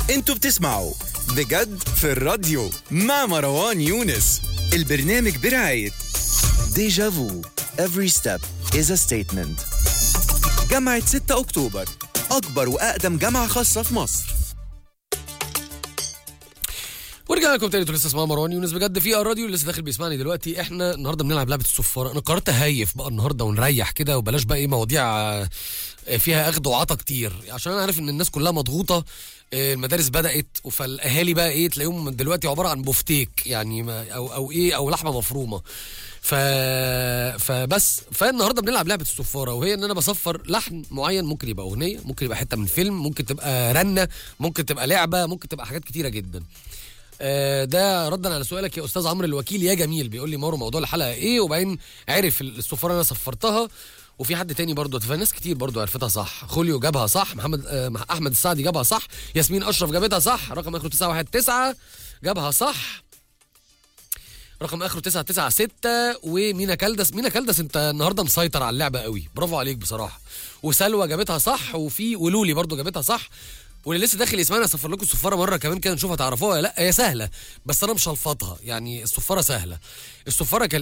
انتوا بتسمعوا بجد في الراديو مع مروان يونس البرنامج برعاية ديجا فو Every step is a statement جامعة 6 أكتوبر أكبر وأقدم جامعة خاصة في مصر ورجعنا لكم تاني انتوا لسه اسمها مروان يونس بجد في الراديو اللي لسه داخل بيسمعني دلوقتي احنا النهارده بنلعب لعبه الصفاره انا قررت اهيف بقى النهارده ونريح كده وبلاش بقى ايه مواضيع آه، فيها اخد وعطا كتير عشان انا عارف ان الناس كلها مضغوطه آه، المدارس بدات فالاهالي بقى ايه تلاقيهم دلوقتي عباره عن بوفتيك يعني ما او او ايه او لحمه مفرومه ف فبس فالنهارده بنلعب لعبه الصفاره وهي ان انا بصفر لحن معين ممكن يبقى اغنيه ممكن يبقى حته من فيلم ممكن تبقى رنه ممكن تبقى لعبه ممكن تبقى حاجات كتيره جدا آه، ده ردا على سؤالك يا استاذ عمرو الوكيل يا جميل بيقول لي مارو موضوع الحلقه ايه وبعدين عرف الصفاره انا صفرتها وفي حد تاني برضه فناس كتير برضه عرفتها صح خوليو جابها صح محمد آه مح- احمد السعدي جابها صح ياسمين اشرف جابتها صح رقم اخره 919 جابها صح رقم اخره 996 ومينا كلدس مينا كلدس انت النهارده مسيطر على اللعبه قوي برافو عليك بصراحه وسلوى جابتها صح وفي ولولي برضو جابتها صح واللي لسه داخل يسمعنا اصفر لكم الصفاره مره كمان كده نشوف هتعرفوها ولا لا هي سهله بس انا مش هلفظها يعني الصفاره سهله الصفاره كالاتي